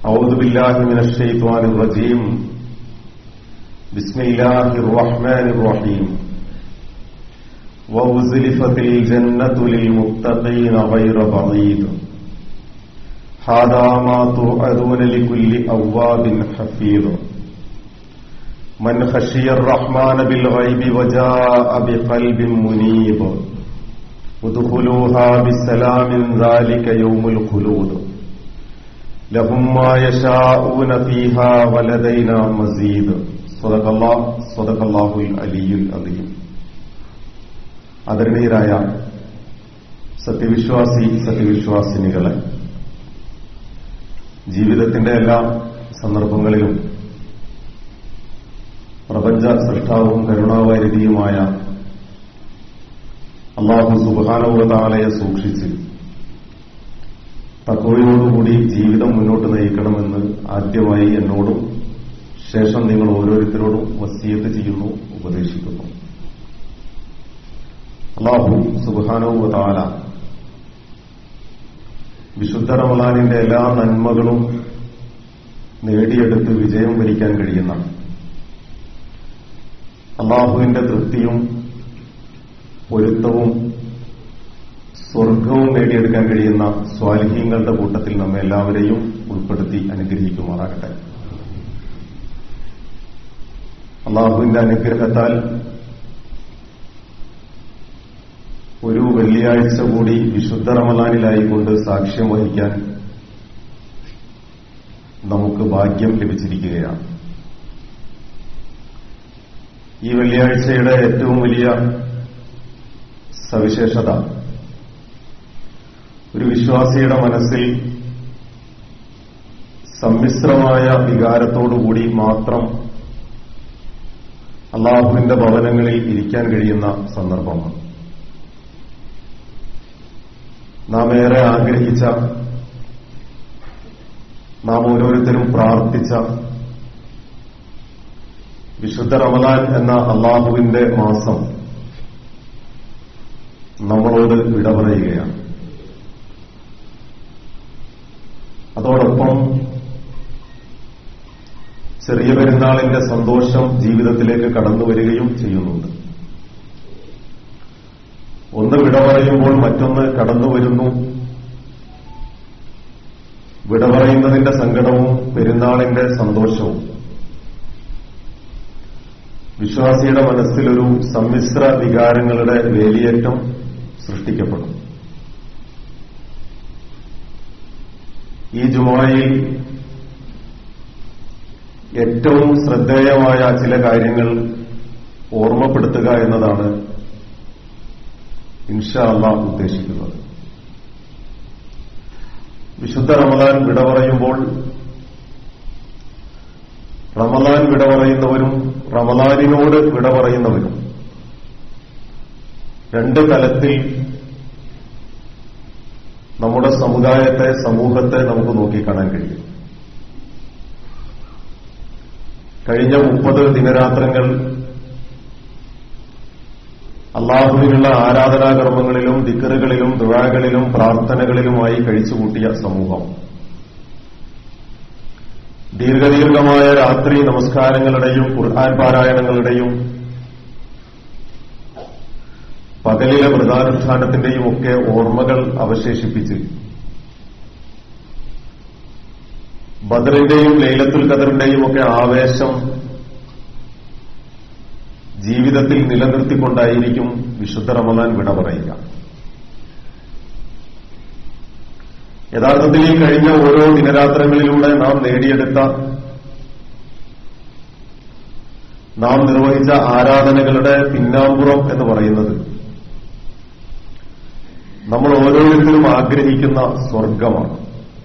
أعوذ بالله من الشيطان الرجيم بسم الله الرحمن الرحيم وأزلفت الجنة للمتقين غير بعيد هذا ما توعدون لكل أواب حفيظ من خشي الرحمن بالغيب وجاء بقلب منيب ادخلوها بسلام ذلك يوم الخلود لهم ما يشاءون فيها ولدينا مزيد صدق الله صدق الله العلي العظيم ആദരണീയരായ സത്യവിശ്വാസി സത്യവിശ്വാസിനികളെ ജീവിതത്തിന്റെ എല്ലാ സന്ദർഭങ്ങളിലും പ്രപഞ്ച സൃഷ്ടാവും കരുണാവാരിധിയുമായ അള്ളാഹു സുബാനവുതാലയെ സൂക്ഷിച്ച് തക്കോയോടുകൂടി ജീവിതം മുന്നോട്ട് നയിക്കണമെന്ന് ആദ്യമായി എന്നോടും ശേഷം നിങ്ങൾ ഓരോരുത്തരോടും വസീയത്ത് ചെയ്യുന്നു ഉപദേശിക്കുന്നു അള്ളാഹു സുബാനവുതാല വിശുദ്ധ റമലാനിന്റെ എല്ലാ നന്മകളും നേടിയെടുത്ത് വിജയം വരിക്കാൻ കഴിയുന്ന അള്ളാഹുവിന്റെ തൃപ്തിയും പൊരുത്തവും സ്വർഗവും നേടിയെടുക്കാൻ കഴിയുന്ന സ്വാലിഹീങ്ങളുടെ കൂട്ടത്തിൽ നമ്മെ എല്ലാവരെയും ഉൾപ്പെടുത്തി അനുഗ്രഹിക്കുമാറാകട്ടെ അള്ളാഹുവിന്റെ അനുഗ്രഹത്താൽ ഒരു വെള്ളിയാഴ്ച കൂടി വിശുദ്ധ റമലാനിലായിക്കൊണ്ട് സാക്ഷ്യം വഹിക്കാൻ നമുക്ക് ഭാഗ്യം ലഭിച്ചിരിക്കുകയാണ് ഈ വെള്ളിയാഴ്ചയുടെ ഏറ്റവും വലിയ സവിശേഷത ഒരു വിശ്വാസിയുടെ മനസ്സിൽ സമ്മിശ്രമായ വികാരത്തോടുകൂടി മാത്രം അള്ളാഹുവിന്റെ ഭവനങ്ങളിൽ ഇരിക്കാൻ കഴിയുന്ന സന്ദർഭമാണ് നാം ഏറെ ആഗ്രഹിച്ച നാം ഓരോരുത്തരും പ്രാർത്ഥിച്ച വിശുദ്ധ റമദാൻ എന്ന അള്ളാഹുവിന്റെ മാസം നമ്മളോട് വിട പറയുകയാണ് അതോടൊപ്പം ചെറിയ പെരുന്നാളിന്റെ സന്തോഷം ജീവിതത്തിലേക്ക് കടന്നു വരികയും ചെയ്യുന്നുണ്ട് ഒന്ന് വിട പറയുമ്പോൾ മറ്റൊന്ന് കടന്നു വരുന്നു വിട പറയുന്നതിന്റെ സങ്കടവും പെരുന്നാളിന്റെ സന്തോഷവും വിശ്വാസിയുടെ മനസ്സിലൊരു സമ്മിശ്ര വികാരങ്ങളുടെ വേലിയേറ്റം സൃഷ്ടിക്കപ്പെടും ഈ ജുമായിൽ ഏറ്റവും ശ്രദ്ധേയമായ ചില കാര്യങ്ങൾ ഓർമ്മപ്പെടുത്തുക എന്നതാണ് ഇൻഷാ അള്ളാഹ് ഉദ്ദേശിക്കുന്നത് വിശുദ്ധ റമദാൻ വിട പറയുമ്പോൾ റമദാൻ വിട പറയുന്നവരും റമദാനിനോട് വിട പറയുന്നവരും രണ്ട് തലത്തിൽ നമ്മുടെ സമുദായത്തെ സമൂഹത്തെ നമുക്ക് നോക്കിക്കാണാൻ കഴിയും കഴിഞ്ഞ മുപ്പത് ദിനരാത്രങ്ങൾ അള്ളാഹുവിനുള്ള ആരാധനാകർമ്മങ്ങളിലും ദിക്കറുകളിലും ദുഴകളിലും പ്രാർത്ഥനകളിലുമായി കഴിച്ചുകൂട്ടിയ സമൂഹം ദീർഘദീർഘമായ രാത്രി നമസ്കാരങ്ങളുടെയും ഖുർആൻ പാരായണങ്ങളുടെയും പകലിലെ വ്രതാനുഷ്ഠാനത്തിന്റെയും ഒക്കെ ഓർമ്മകൾ അവശേഷിപ്പിച്ച് ബദറിന്റെയും ലൈലത്തുൽ ഖദറിന്റെയും ഒക്കെ ആവേശം ജീവിതത്തിൽ നിലനിർത്തിക്കൊണ്ടായിരിക്കും വിശുദ്ധ റമദാൻ വിട പറയുക യഥാർത്ഥത്തിൽ ഈ കഴിഞ്ഞ ഓരോ ദിനരാത്രങ്ങളിലൂടെ നാം നേടിയെടുത്ത നാം നിർവഹിച്ച ആരാധനകളുടെ പിന്നാമ്പുറം എന്ന് പറയുന്നത് നമ്മൾ ഓരോരുത്തരും ആഗ്രഹിക്കുന്ന സ്വർഗമാണ്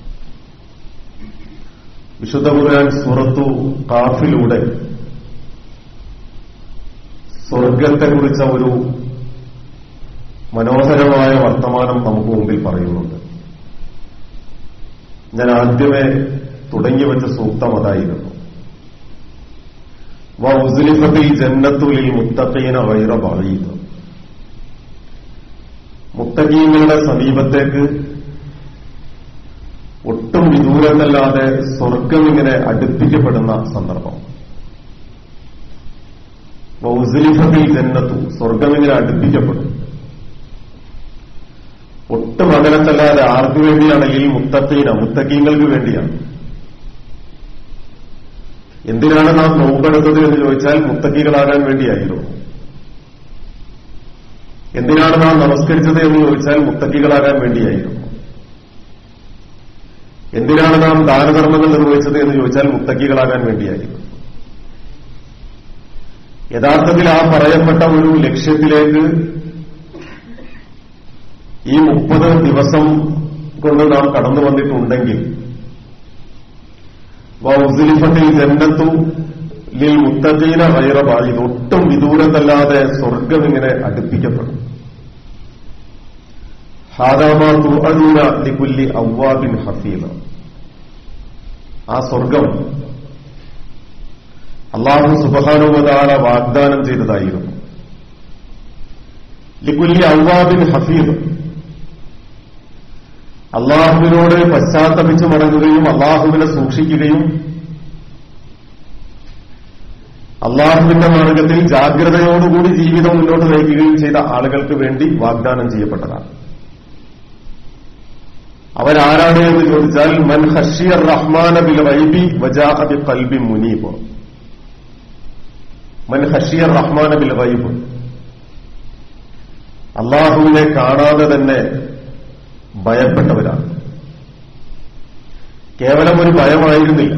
വിശുദ്ധ ഖുർആൻ സുറത്തു കാഫിലൂടെ സ്വർഗത്തെക്കുറിച്ച ഒരു മനോഹരമായ വർത്തമാനം നമുക്ക് മുമ്പിൽ പറയുന്നുണ്ട് ഞാൻ ആദ്യമേ തുടങ്ങിവെച്ച സൂക്തം അതായിരുന്നു വൗസുലിഫത്തിൽ ജന്നത്തുലിൽ മുത്തഖീന വൈറ ബഈദ് മുത്തഖീങ്ങളുടെ സമീപത്തേക്ക് ഒട്ടും വിദൂരത്തല്ലാതെ സ്വർഗം ഇങ്ങനെ അടുപ്പിക്കപ്പെടുന്ന സന്ദർഭം വൗസലിഫത്തിൽ ജന്നത്തു സ്വർഗം ഇങ്ങനെ അടുപ്പിക്കപ്പെടും ഒട്ടും അകലത്തല്ലാതെ ആർക്കു വേണ്ടിയാണെങ്കിൽ മുത്തക്കീന മുത്തക്കീങ്ങൾക്ക് വേണ്ടിയാണ് എന്തിനാണ് നാം നോമ്പെടുത്തത് എന്ന് ചോദിച്ചാൽ മുത്തക്കികളാകാൻ വേണ്ടിയായിരുന്നു എന്തിനാണ് നാം നമസ്കരിച്ചത് എന്ന് ചോദിച്ചാൽ മുത്തക്കികളാകാൻ വേണ്ടിയായിരുന്നു എന്തിനാണ് നാം ദാനധർമ്മങ്ങൾ നിർവഹിച്ചത് എന്ന് ചോദിച്ചാൽ മുത്തക്കികളാകാൻ വേണ്ടിയായിരുന്നു യഥാർത്ഥത്തിൽ ആ പറയപ്പെട്ട ഒരു ലക്ഷ്യത്തിലേക്ക് ഈ മുപ്പത് ദിവസം കൊണ്ട് നാം കടന്നു വന്നിട്ടുണ്ടെങ്കിൽ വൗസിലിഫത്തിൽ ജന്നത്തു ലിൽ മുത്തജീന വൈറബായി ഒട്ടും വിദൂരത്തല്ലാതെ സ്വർഗം ഇങ്ങനെ അടുപ്പിക്കപ്പെടും ഹാദാമാ തുഅദൂന ലികുല്ലി അവ്വാബിൻ ഹഫീദ ആ സ്വർഗം അള്ളാഹു സുബാനുവതാല വാഗ്ദാനം ചെയ്തതായിരുന്നു ലികുല്ലി അവ്വാബിൻ ഹഫീദ് അള്ളാഹുവിനോട് പശ്ചാത്തപിച്ചു മടങ്ങുകയും അള്ളാഹുവിനെ സൂക്ഷിക്കുകയും അള്ളാഹുവിന്റെ മാർഗത്തിൽ ജാഗ്രതയോടുകൂടി ജീവിതം മുന്നോട്ട് നയിക്കുകയും ചെയ്ത ആളുകൾക്ക് വേണ്ടി വാഗ്ദാനം ചെയ്യപ്പെട്ടതാണ് അവരാരാണ് എന്ന് ചോദിച്ചാൽ മൻ ഹഷിയർ റഹ്മാന ബിൽ വൈബി വജാഹബി കൽബി മുനീബ് മൻ ഹഷിയർ റഹ്മാന ബിൽ വൈബ് അള്ളാഹുവിനെ കാണാതെ തന്നെ ഭയപ്പെട്ടവരാണ് കേവലം ഒരു ഭയമായിരുന്നില്ല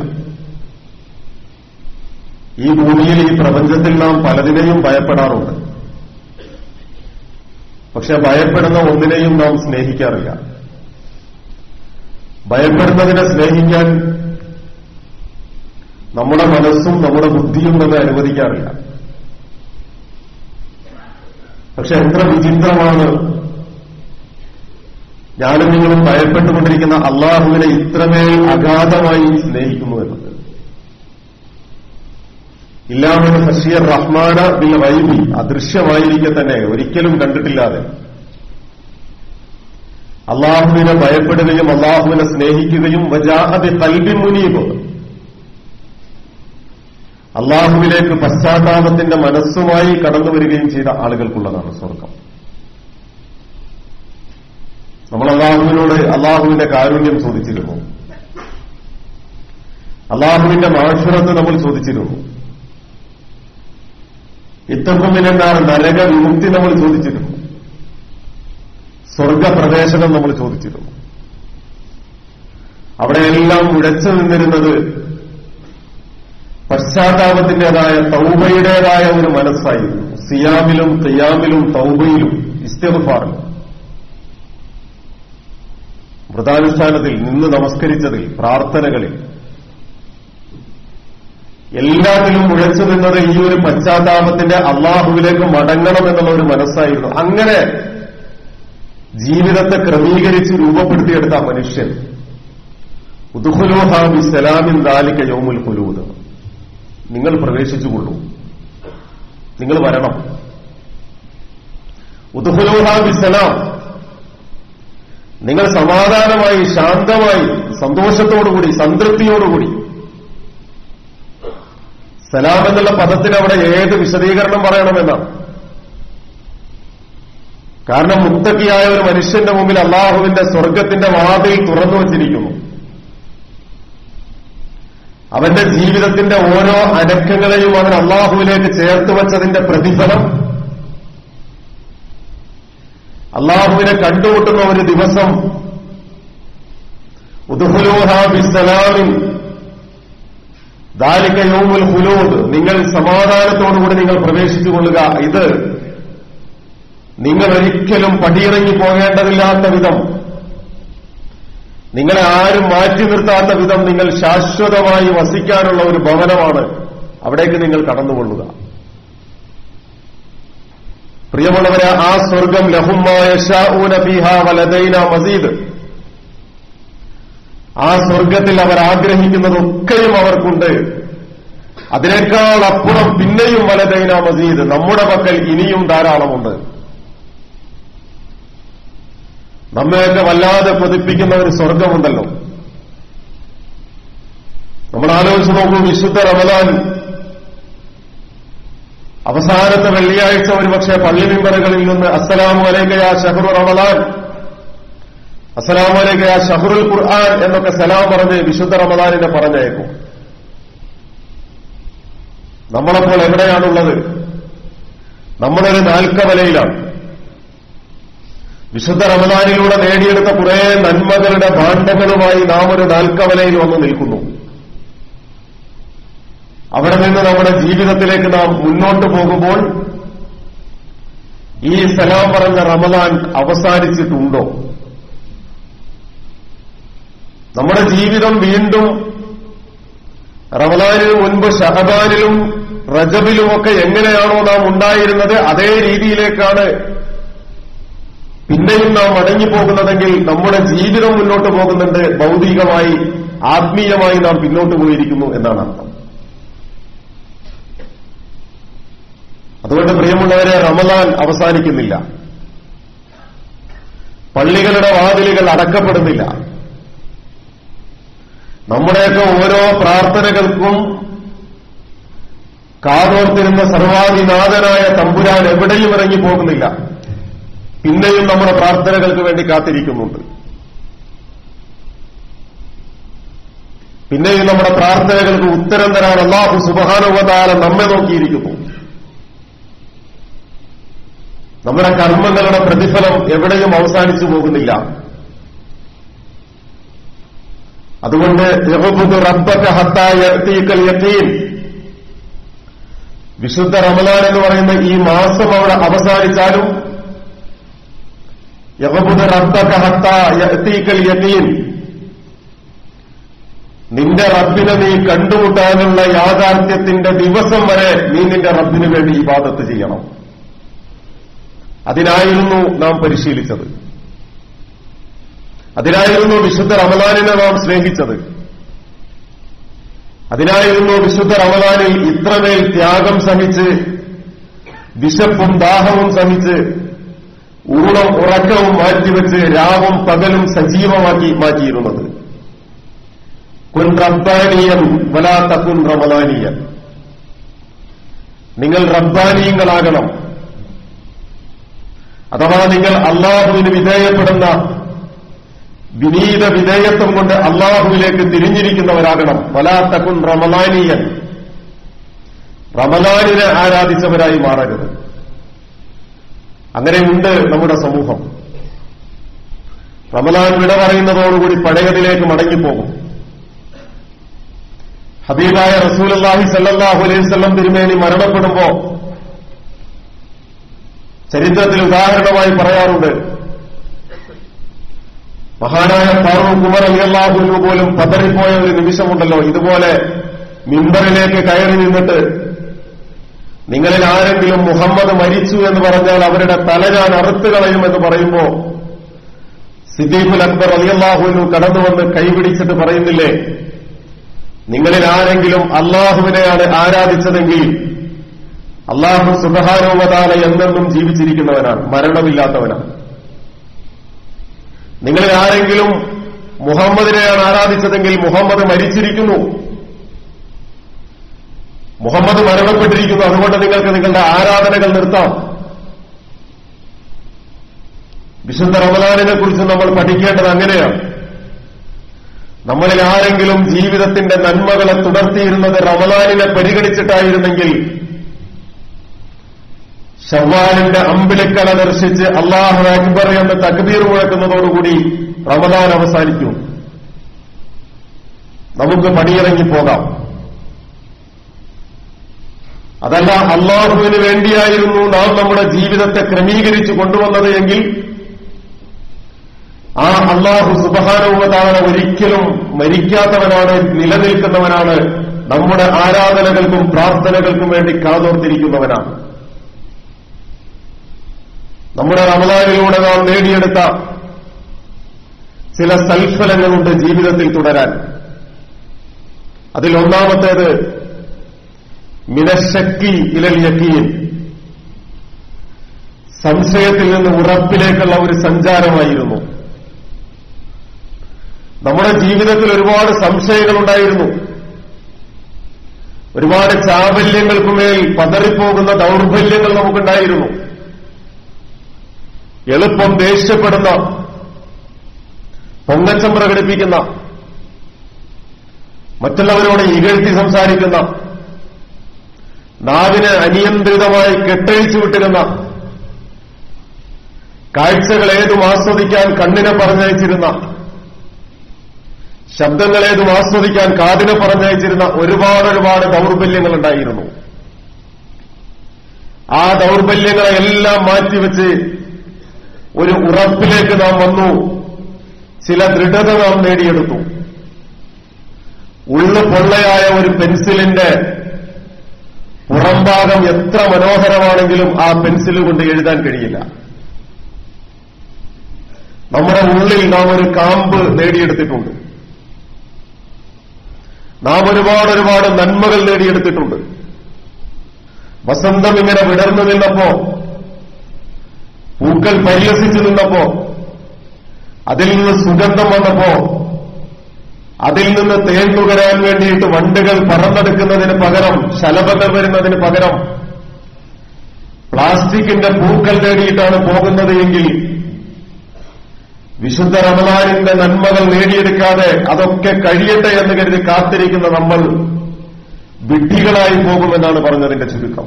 ഈ ഭൂമിയിൽ ഈ പ്രപഞ്ചത്തിൽ നാം പലതിനെയും ഭയപ്പെടാറുണ്ട് പക്ഷെ ഭയപ്പെടുന്ന ഒന്നിനെയും നാം സ്നേഹിക്കാറില്ല ഭയപ്പെടുന്നതിനെ സ്നേഹിക്കാൻ നമ്മുടെ മനസ്സും നമ്മുടെ ബുദ്ധിയും നമ്മെ അനുവദിക്കാറില്ല പക്ഷെ എത്ര വിചിത്രമാണ് ഞാനും നിങ്ങളും ഭയപ്പെട്ടുകൊണ്ടിരിക്കുന്ന അള്ളാഹുവിനെ ഇത്രമേൽ അഗാധമായി സ്നേഹിക്കുന്നു എന്നത് ഇല്ലാമെന്ന് ഹഷീർ റഹ്മാന ബിൽ വൈബി അദൃശ്യമായിരിക്കെ തന്നെ ഒരിക്കലും കണ്ടിട്ടില്ലാതെ അള്ളാഹുവിനെ ഭയപ്പെടുകയും അള്ളാഹുവിനെ സ്നേഹിക്കുകയും വജാഹബി കൽബി മുനീബ് അള്ളാഹുവിലേക്ക് പശ്ചാത്താപത്തിന്റെ മനസ്സുമായി കടന്നു വരികയും ചെയ്ത ആളുകൾക്കുള്ളതാണ് സ്വർഗം നമ്മൾ അള്ളാഹുവിനോട് അള്ളാഹുവിന്റെ കാരുണ്യം ചോദിച്ചിരുന്നു അള്ളാഹുവിന്റെ മാഷുറത്ത് നമ്മൾ ചോദിച്ചിരുന്നു ഇത്തക്കുമിനെന്നാണ് നരക വിമുക്തി നമ്മൾ ചോദിച്ചിരുന്നു സ്വർഗപ്രവേശനം നമ്മൾ ചോദിച്ചിരുന്നു അവിടെയെല്ലാം ഉഴച്ചു നിന്നിരുന്നത് പശ്ചാത്താപത്തിന്റേതായ തൗബയുടേതായ ഒരു മനസ്സായിരുന്നു സിയാമിലും തെയ്യാമിലും തൗബയിലും ഇസ്തിഫാറിലും വ്രതാനുഷ്ഠാനത്തിൽ നിന്ന് നമസ്കരിച്ചതിൽ പ്രാർത്ഥനകളിൽ എല്ലാത്തിലും ഉഴച്ചു നിന്നത് ഈ ഒരു പശ്ചാത്താപത്തിന്റെ അള്ളാഹുവിലേക്ക് മടങ്ങണം എന്നുള്ള ഒരു മനസ്സായിരുന്നു അങ്ങനെ ജീവിതത്തെ ക്രമീകരിച്ച് രൂപപ്പെടുത്തിയെടുത്ത ആ മനുഷ്യൻ ഉദുഹുലോഹാ ബി സലാമിൻ ദാലിക യോമുൽ കുലൂദ് നിങ്ങൾ പ്രവേശിച്ചുകൊള്ളൂ നിങ്ങൾ വരണം ഉദുഹുലോഹാ ബി സലാം നിങ്ങൾ സമാധാനമായി ശാന്തമായി സന്തോഷത്തോടുകൂടി സംതൃപ്തിയോടുകൂടി സലാം എന്നുള്ള പദത്തിന് അവിടെ ഏത് വിശദീകരണം പറയണമെന്നാണ് കാരണം മുത്തക്കിയായ ഒരു മനുഷ്യന്റെ മുമ്പിൽ അള്ളാഹുവിന്റെ സ്വർഗത്തിന്റെ വാതിൽ തുറന്നു വച്ചിരിക്കുന്നു അവന്റെ ജീവിതത്തിന്റെ ഓരോ അനക്കങ്ങളെയും അവൻ അള്ളാഹുവിലേക്ക് ചേർത്ത് വച്ചതിന്റെ പ്രതിഫലം അള്ളാഹുവിനെ കണ്ടുമുട്ടുന്ന ഒരു ദിവസം ഉദുഹുലൂഹ ബിസലാമിൻ ദാലിക യൗമുൽ ഹുലൂദ് നിങ്ങൾ സമാധാനത്തോടുകൂടി നിങ്ങൾ പ്രവേശിച്ചു കൊള്ളുക ഇത് നിങ്ങൾ ഒരിക്കലും പടിയിറങ്ങി പോകേണ്ടതില്ലാത്ത വിധം നിങ്ങളെ ആരും മാറ്റി നിർത്താത്ത വിധം നിങ്ങൾ ശാശ്വതമായി വസിക്കാനുള്ള ഒരു ഭവനമാണ് അവിടേക്ക് നിങ്ങൾ കടന്നുകൊള്ളുക പ്രിയമുള്ളവരെ ആ സ്വർഗം ലഹുമായ വലദൈന മസീദ് ആ സ്വർഗത്തിൽ അവർ ആഗ്രഹിക്കുന്നതൊക്കെയും അവർക്കുണ്ട് അതിനേക്കാൾ അപ്പുറം പിന്നെയും വലദൈന മസീദ് നമ്മുടെ പക്കൽ ഇനിയും ധാരാളമുണ്ട് നമ്മയൊക്കെ വല്ലാതെ കൊതിപ്പിക്കുന്ന ഒരു സ്വർഗമുണ്ടല്ലോ നമ്മൾ ആലോചിച്ച് നോക്കൂ വിശുദ്ധ റമദാൻ അവസാനത്തെ വെള്ളിയാഴ്ച ഒരുപക്ഷെ പള്ളി മിമ്പറുകളിൽ നിന്ന് അസ്സലാമു അലൈക്കയാ ഷഹറു റമദാൻ അസ്സലാമു അലൈക്കയാ ഷഹറുൽ ഖുർആൻ എന്നൊക്കെ സലാം പറഞ്ഞ് വിശുദ്ധ റമദാനിനെ പറഞ്ഞയക്കും നമ്മളപ്പോൾ എവിടെയാണുള്ളത് നമ്മളൊരു നാൽക്കവലയിലാണ് വിശുദ്ധ റമദാനിലൂടെ നേടിയെടുത്ത കുറെ നന്മകളുടെ ഭാണ്ഡങ്ങളുമായി നാം ഒരു നാൽക്കവലയിൽ വന്ന് നിൽക്കുന്നു അവിടെ നിന്ന് നമ്മുടെ ജീവിതത്തിലേക്ക് നാം മുന്നോട്ട് പോകുമ്പോൾ ഈ സലാം പറഞ്ഞ റമദാൻ അവസാനിച്ചിട്ടുണ്ടോ നമ്മുടെ ജീവിതം വീണ്ടും റമദാനിനു മുൻപ് ഷഹബാനിലും റജബിലുമൊക്കെ എങ്ങനെയാണോ നാം ഉണ്ടായിരുന്നത് അതേ രീതിയിലേക്കാണ് പിന്നെയും നാം മടങ്ങിപ്പോകുന്നതെങ്കിൽ നമ്മുടെ ജീവിതം മുന്നോട്ട് പോകുന്നുണ്ട് ഭൗതികമായി ആത്മീയമായി നാം പിന്നോട്ട് പോയിരിക്കുന്നു എന്നാണ് അർത്ഥം അതുകൊണ്ട് പ്രിയമുള്ളവരെ റമദാൻ അവസാനിക്കുന്നില്ല പള്ളികളുടെ വാതിലുകൾ അടക്കപ്പെടുന്നില്ല നമ്മുടെയൊക്കെ ഓരോ പ്രാർത്ഥനകൾക്കും കാതോർത്തിരുന്ന സർവാധിനാഥനായ തമ്പുരാൻ എവിടെയും ഇറങ്ങി പോകുന്നില്ല പിന്നെയും നമ്മുടെ പ്രാർത്ഥനകൾക്ക് വേണ്ടി കാത്തിരിക്കുന്നുണ്ട് പിന്നെയും നമ്മുടെ പ്രാർത്ഥനകൾക്ക് ഉത്തരം തരാൻ അള്ളാഹു സുബഹാനുവതാല നമ്മെ നോക്കിയിരിക്കുന്നു നമ്മുടെ കർമ്മങ്ങളുടെ പ്രതിഫലം എവിടെയും അവസാനിച്ചു പോകുന്നില്ല അതുകൊണ്ട് റബ്ബക്ക ഹത്തായ യത്തീൻ വിശുദ്ധ റമലാൻ എന്ന് പറയുന്ന ഈ മാസം അവിടെ അവസാനിച്ചാലും യഹബുദ് റബ്ബക്ക ഹത്തീക്കൽ യത്തീൻ നിന്റെ റബ്ബിനെ നീ കണ്ടുമുട്ടാനുള്ള യാഥാർത്ഥ്യത്തിന്റെ ദിവസം വരെ നീ നിന്റെ റബ്ബിന് വേണ്ടി ഇബാദത്ത് ചെയ്യണം അതിനായിരുന്നു നാം പരിശീലിച്ചത് അതിനായിരുന്നു വിശുദ്ധ റമദാനിനെ നാം സ്നേഹിച്ചത് അതിനായിരുന്നു വിശുദ്ധ റമദാനിൽ ഇത്രമേൽ ത്യാഗം സഹിച്ച് വിശപ്പും ദാഹവും സഹിച്ച് ഊണം ഉറക്കവും മാറ്റിവെച്ച് രാവും പകലും സജീവമാക്കി മാറ്റിയിരുന്നത് കുൻ റബ്ബാനീയൻ വലാത്ത കുൻ റമദാനീയൻ നിങ്ങൾ റബ്ബാനീയങ്ങളാകണം അഥവാ നിങ്ങൾ അള്ളാഹുവിന് വിധേയപ്പെടുന്ന വിനീത വിധേയത്വം കൊണ്ട് അള്ളാഹുവിലേക്ക് തിരിഞ്ഞിരിക്കുന്നവരാകണം വലാത്തക്കുൻ റമലാനിയൻ റമലാനിനെ ആരാധിച്ചവരായി മാറരുത് അങ്ങനെയുണ്ട് നമ്മുടെ സമൂഹം റമലാൻ വിട പറയുന്നതോടുകൂടി പഴയതിലേക്ക് മടങ്ങിപ്പോകും ഹബീബായ റസൂലല്ലാഹി സല്ലാഹു അലൈഹി സ്വല്ലം തിരുമേനി മരണപ്പെടുമ്പോ ചരിത്രത്തിൽ ഉദാഹരണമായി പറയാറുണ്ട് മഹാനായ ഫാറൂഖ് ഉമർ അലിയല്ലാഹുവിനു പോലും പതറിപ്പോയ ഒരു നിമിഷമുണ്ടല്ലോ ഇതുപോലെ മിമ്പറിലേക്ക് കയറി നിന്നിട്ട് നിങ്ങളിൽ ആരെങ്കിലും മുഹമ്മദ് മരിച്ചു എന്ന് പറഞ്ഞാൽ അവരുടെ തല ഞാൻ അറുത്തു കളയുമെന്ന് പറയുമ്പോ സിദ്ദീഖുൽ അക്ബർ അലിയല്ലാഹുവിനു കടന്നുവന്ന് കൈപിടിച്ചിട്ട് പറയുന്നില്ലേ നിങ്ങളിൽ ആരെങ്കിലും അള്ളാഹുവിനെയാണ് ആരാധിച്ചതെങ്കിൽ അള്ളാഹു സുബഹാനോവതാല എന്നെന്നും ജീവിച്ചിരിക്കുന്നവനാണ് മരണമില്ലാത്തവനാണ് നിങ്ങളിൽ ആരെങ്കിലും മുഹമ്മദിനെയാണ് ആരാധിച്ചതെങ്കിൽ മുഹമ്മദ് മരിച്ചിരിക്കുന്നു മുഹമ്മദ് മരണപ്പെട്ടിരിക്കുന്നു അതുകൊണ്ട് നിങ്ങൾക്ക് നിങ്ങളുടെ ആരാധനകൾ നിർത്താം വിശുദ്ധ റമദാനിനെ കുറിച്ച് നമ്മൾ പഠിക്കേണ്ടത് അങ്ങനെയാണ് നമ്മളിൽ ആരെങ്കിലും ജീവിതത്തിന്റെ നന്മകളെ തുടർത്തിയിരുന്നത് റമദാനിനെ പരിഗണിച്ചിട്ടായിരുന്നെങ്കിൽ ഷവ്വാലിന്റെ അമ്പിളിക്കല ദർശിച്ച് അള്ളാഹു അക്ബർ എന്ന് തക്ബീർ മുഴക്കുന്നതോടുകൂടി റമദാൻ അവസാനിക്കും നമുക്ക് പണിയിറങ്ങി പോകാം അതല്ല അള്ളാഹുവിന് വേണ്ടിയായിരുന്നു നാം നമ്മുടെ ജീവിതത്തെ ക്രമീകരിച്ചു കൊണ്ടുവന്നത് എങ്കിൽ ആ അള്ളാഹു സുബഹാനുവതാണ് ഒരിക്കലും മരിക്കാത്തവനാണ് നിലനിൽക്കുന്നവനാണ് നമ്മുടെ ആരാധനകൾക്കും പ്രാർത്ഥനകൾക്കും വേണ്ടി കാതോർത്തിരിക്കുന്നവനാണ് നമ്മുടെ റമദാനിലൂടെ നാം നേടിയെടുത്ത ചില സൽഫലങ്ങളുണ്ട് ജീവിതത്തിൽ തുടരാൻ അതിലൊന്നാമത്തേത് മിനശക്തി ഇലൽ യക്കീൻ സംശയത്തിൽ നിന്ന് ഉറപ്പിലേക്കുള്ള ഒരു സഞ്ചാരമായിരുന്നു നമ്മുടെ ജീവിതത്തിൽ ഒരുപാട് സംശയങ്ങളുണ്ടായിരുന്നു ഒരുപാട് ചാബല്യങ്ങൾക്കുമേൽ പതറിപ്പോകുന്ന ദൗർബല്യങ്ങൾ നമുക്കുണ്ടായിരുന്നു എളുപ്പം ദേഷ്യപ്പെടുന്ന പൊങ്ങച്ചം പ്രകടിപ്പിക്കുന്ന മറ്റുള്ളവരോട് ഇകഴ്ത്തി സംസാരിക്കുന്ന നാവിന് അനിയന്ത്രിതമായി കെട്ടഴിച്ചു വിട്ടിരുന്ന കാഴ്ചകൾ ഏതും ആസ്വദിക്കാൻ കണ്ണിനെ പറഞ്ഞയച്ചിരുന്ന ശബ്ദങ്ങൾ ഏതും ആസ്വദിക്കാൻ കാതിനെ പറഞ്ഞയച്ചിരുന്ന ഒരുപാട് ഒരുപാട് ദൗർബല്യങ്ങൾ ഉണ്ടായിരുന്നു ആ ദൗർബല്യങ്ങളെ എല്ലാം മാറ്റിവെച്ച് ഒരു ഉറപ്പിലേക്ക് നാം വന്നു ചില ദൃഢത നാം നേടിയെടുത്തു ഉള്ളു പൊള്ളയായ ഒരു പെൻസിലിന്റെ പുറംഭാഗം എത്ര മനോഹരമാണെങ്കിലും ആ പെൻസിൽ കൊണ്ട് എഴുതാൻ കഴിയില്ല നമ്മുടെ ഉള്ളിൽ നാം ഒരു കാമ്പ് നേടിയെടുത്തിട്ടുണ്ട് നാം ഒരുപാട് ഒരുപാട് നന്മകൾ നേടിയെടുത്തിട്ടുണ്ട് വസന്തം ഇങ്ങനെ വിടർന്നു നിന്നപ്പോ പൂക്കൾ പരിഹസിച്ചു നിന്നപ്പോ അതിൽ നിന്ന് സുഗന്ധം വന്നപ്പോ അതിൽ നിന്ന് തേൻ നുകരാൻ വേണ്ടിയിട്ട് വണ്ടുകൾ പറന്നെടുക്കുന്നതിന് പകരം ശലഭങ്ങൾ വരുന്നതിന് പകരം പ്ലാസ്റ്റിക്കിന്റെ പൂക്കൾ നേടിയിട്ടാണ് പോകുന്നത് എങ്കിൽ വിശുദ്ധ റമലാനിന്റെ നന്മകൾ നേടിയെടുക്കാതെ അതൊക്കെ കഴിയട്ടെ എന്ന് കരുതി കാത്തിരിക്കുന്ന നമ്മൾ വിഡ്ഢികളായി പോകുമെന്നാണ് പറഞ്ഞതിന്റെ ചുരുക്കം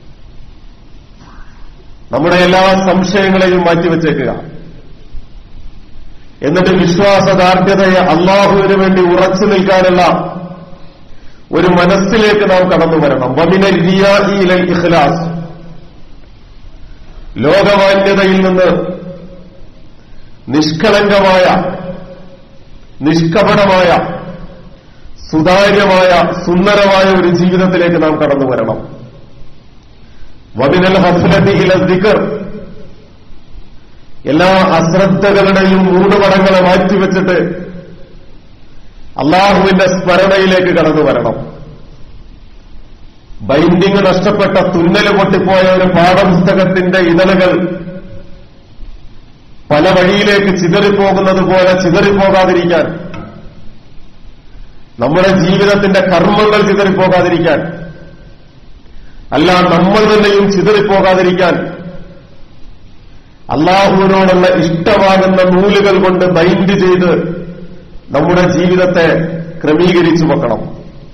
നമ്മുടെ എല്ലാ സംശയങ്ങളെയും മാറ്റിവെച്ചേക്കുക എന്നിട്ട് വിശ്വാസദാർഢ്യതയെ അള്ളാഹുവിന് വേണ്ടി ഉറച്ചു നിൽക്കാനുള്ള ഒരു മനസ്സിലേക്ക് നാം കടന്നു വരണം വമിന റിയാഇലൽ ഇഖ്ലാസ് ലോകമാന്യതയിൽ നിന്ന് നിഷ്കളങ്കമായ നിഷ്കപടമായ സുതാര്യമായ സുന്ദരമായ ഒരു ജീവിതത്തിലേക്ക് നാം കടന്നു വരണം വമിനൽ ഹസ്ലത്തി ഇല ദിക്കർ എല്ലാ അശ്രദ്ധകളുടെയും മൂടുപടങ്ങളെ മാറ്റിവെച്ചിട്ട് അള്ളാഹുവിന്റെ സ്മരണയിലേക്ക് കടന്നു വരണം ബൈൻഡിങ് നഷ്ടപ്പെട്ട തുന്നല് പൊട്ടിപ്പോയ ഒരു പാഠപുസ്തകത്തിന്റെ ഇതളുകൾ പല വഴിയിലേക്ക് ചിതറിപ്പോകുന്നത് പോലെ ചിതറിപ്പോകാതിരിക്കാൻ നമ്മുടെ ജീവിതത്തിന്റെ കർമ്മങ്ങൾ ചിതറിപ്പോകാതിരിക്കാൻ അല്ല നമ്മൾ തന്നെയും ചിതറിപ്പോകാതിരിക്കാൻ അള്ളാഹുവിനോടുള്ള ഇഷ്ടമാകുന്ന നൂലുകൾ കൊണ്ട് ബൈൻഡ് ചെയ്ത് നമ്മുടെ ജീവിതത്തെ ക്രമീകരിച്ചു വെക്കണം